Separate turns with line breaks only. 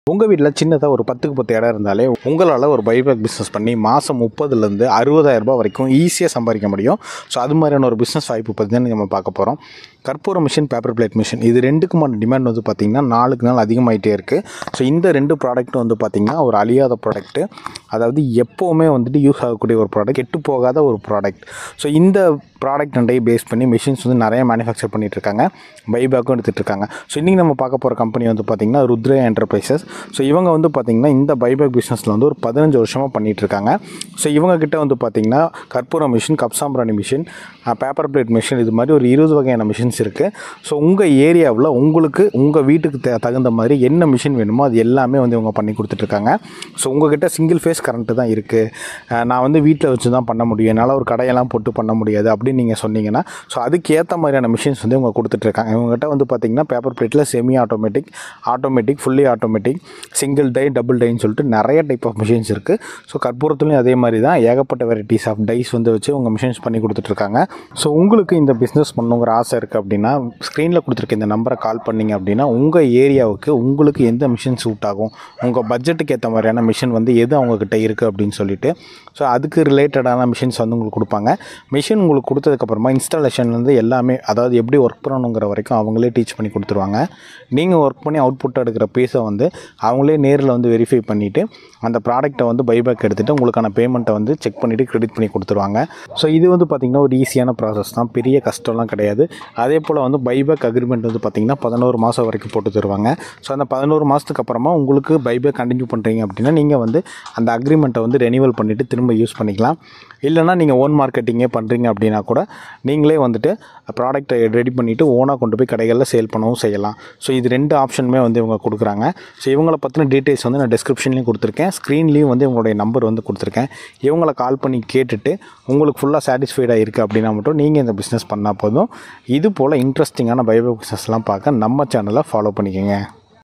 உங்கள் வீட்டில் சின்னதாக ஒரு பத்துக்கு பத்து இடம் இருந்தாலே உங்களால் ஒரு பைபேக் பிஸ்னஸ் பண்ணி மாதம் முப்பதுலேருந்து அறுபதாயிரம் ரூபாய் வரைக்கும் ஈஸியாக சம்பாதிக்க முடியும் ஸோ அது மாதிரியான ஒரு பிஸ்னஸ் வாய்ப்பு பற்றி தான் நம்ம பார்க்க போகிறோம் கற்பூர மிஷின் பேப்பர் பிளேட் மிஷின் இது ரெண்டுக்குமான டிமாண்ட் வந்து பார்த்திங்கன்னா நாளுக்கு நாள் அதிகமாகிட்டே இருக்குது ஸோ இந்த ரெண்டு ப்ராடக்ட்டும் வந்து பார்த்திங்கன்னா ஒரு அழியாத ப்ராடக்ட்டு அதாவது எப்போவுமே வந்துட்டு யூஸ் ஆகக்கூடிய ஒரு ப்ராடக்ட் கெட்டு போகாத ஒரு ப்ராடக்ட் ஸோ இந்த ப்ராடக்ட் ரெண்டையும் பேஸ் பண்ணி மிஷின்ஸ் வந்து நிறைய மேனுஃபேக்சர் பண்ணிட்டு இருக்காங்க பைபேக்கும் எடுத்துகிட்டு இருக்காங்க ஸோ இன்றைக்கி நம்ம பார்க்க போகிற கம்பெனி வந்து பார்த்திங்கன்னா ருத்ரே என்டர்பிரைசஸ் ஸோ இவங்க வந்து பார்த்திங்கன்னா இந்த பைபேக் பிஸ்னஸில் வந்து ஒரு பதினஞ்சு வருஷமாக பண்ணிகிட்டு இருக்காங்க ஸோ இவங்க கிட்ட வந்து பார்த்திங்கன்னா கற்பூர மிஷின் கப்சாம்பிராணி மிஷின் பேப்பர் பிளேட் மிஷின் இது மாதிரி ஒரு இருபது வகையான மிஷின்ஸ் இருக்குது ஸோ உங்கள் ஏரியாவில் உங்களுக்கு உங்கள் வீட்டுக்கு த- தகுந்த மாதிரி என்ன மிஷின் வேணுமோ அது எல்லாமே வந்து இவங்க பண்ணி கொடுத்துட்ருக்காங்க ஸோ உங்ககிட்ட சிங்கிள் ஃபேஸ் கரண்ட்டு தான் இருக்குது நான் வந்து வீட்டில் வச்சு தான் பண்ண முடியும் என்னால் ஒரு கடையெல்லாம் போட்டு பண்ண முடியாது அப்படின்னு நீங்கள் சொன்னீங்கன்னா ஸோ அதுக்கு ஏற்ற மாதிரியான மிஷின்ஸ் வந்து இவங்க கொடுத்துட்ருக்காங்க இவங்ககிட்ட வந்து பார்த்திங்கன்னா பேப்பர் பிளேட்டில் semi automatic automatic fully automatic single die double டைன்னு சொல்லிட்டு நிறைய டைப் ஆஃப் மிஷின்ஸ் இருக்குது ஸோ கற்பூரத்துலையும் அதே மாதிரி தான் ஏகப்பட்ட வெரைட்டிஸ் ஆஃப் டைஸ் வந்து வச்சு உங்கள் மிஷின்ஸ் பண்ணி கொடுத்துட்ருக்காங்க ஸோ உங்களுக்கு இந்த பிஸ்னஸ் பண்ணுங்கிற ஆசை இருக்குது அப்படின்னா ஸ்க்ரீனில் கொடுத்துருக்க இந்த நம்பரை கால் பண்ணீங்க அப்படின்னா உங்கள் ஏரியாவுக்கு உங்களுக்கு எந்த மிஷின் சூட் ஆகும் உங்கள் பட்ஜெட்டுக்கு ஏற்ற மாதிரியான மிஷின் வந்து எது அவங்கக்கிட்ட இருக்குது அப்படின்னு சொல்லிட்டு ஸோ அதுக்கு ரிலேட்டடான மிஷின்ஸ் வந்து உங்களுக்கு கொடுப்பாங்க மிஷின் உங்களுக்கு கொடுத்ததுக்கப்புறமா இன்ஸ்டாலேஷன்லேருந்து எல்லாமே அதாவது எப்படி ஒர்க் பண்ணணுங்கிற வரைக்கும் அவங்களே டீச் பண்ணி கொடுத்துருவாங்க நீங்கள் ஒர்க் பண்ணி அவுட்புட் எடுக்கிற பீஸை வந்து அவங்களே நேரில் வந்து வெரிஃபை பண்ணிவிட்டு அந்த ப்ராடக்ட்டை வந்து பைபேக் எடுத்துகிட்டு உங்களுக்கான பேமெண்ட்டை வந்து செக் பண்ணிவிட்டு கிரெடிட் பண்ணி கொடுத்துருவாங்க ஸோ இது வந்து பார்த்திங்கன்னா ஒரு ஈஸியான ப்ராசஸ் தான் பெரிய கஷ்டம்லாம் கிடையாது அதே போல் வந்து பைபேக் அக்ரிமெண்ட் வந்து பார்த்திங்கன்னா பதினோரு மாதம் வரைக்கும் போட்டு தருவாங்க ஸோ அந்த பதினோரு மாதத்துக்கு அப்புறமா உங்களுக்கு பைபேக் கண்டினியூ பண்ணுறீங்க அப்படின்னா நீங்கள் வந்து அந்த அக்ரிமெண்ட்டை வந்து ரெனிவல் பண்ணிவிட்டு திரும்ப யூஸ் பண்ணிக்கலாம் இல்லைனா நீங்கள் ஓன் மார்க்கெட்டிங்கே பண்ணுறீங்க அப்படின்னா கூட நீங்களே வந்துட்டு ப்ராடக்ட்டை ரெடி பண்ணிவிட்டு ஓனாக கொண்டு போய் கடைகளில் சேல் பண்ணவும் செய்யலாம் ஸோ இது ரெண்டு ஆப்ஷனுமே வந்து இவங்க கொடுக்குறாங்க ஸோ இவங்கள பற்றின டீட்டெயில்ஸ் வந்து நான் டிஸ்கிரிப்ஷன்லேயும் கொடுத்துருக்கேன் ஸ்க்ரீன்லேயும் வந்து இவங்களுடைய நம்பர் வந்து கொடுத்துருக்கேன் இவங்களை கால் பண்ணி கேட்டுட்டு உங்களுக்கு ஃபுல்லாக சாட்டிஸ்ஃபைடாக இருக்குது அப்படின்னா மட்டும் நீங்கள் இந்த பிஸ்னஸ் பண்ணால் போதும் இது போல் இன்ட்ரெஸ்டிங்கான பயோ பிஸ்னஸ்லாம் பார்க்க நம்ம சேனலை ஃபாலோ பண்ணிக்கோங்க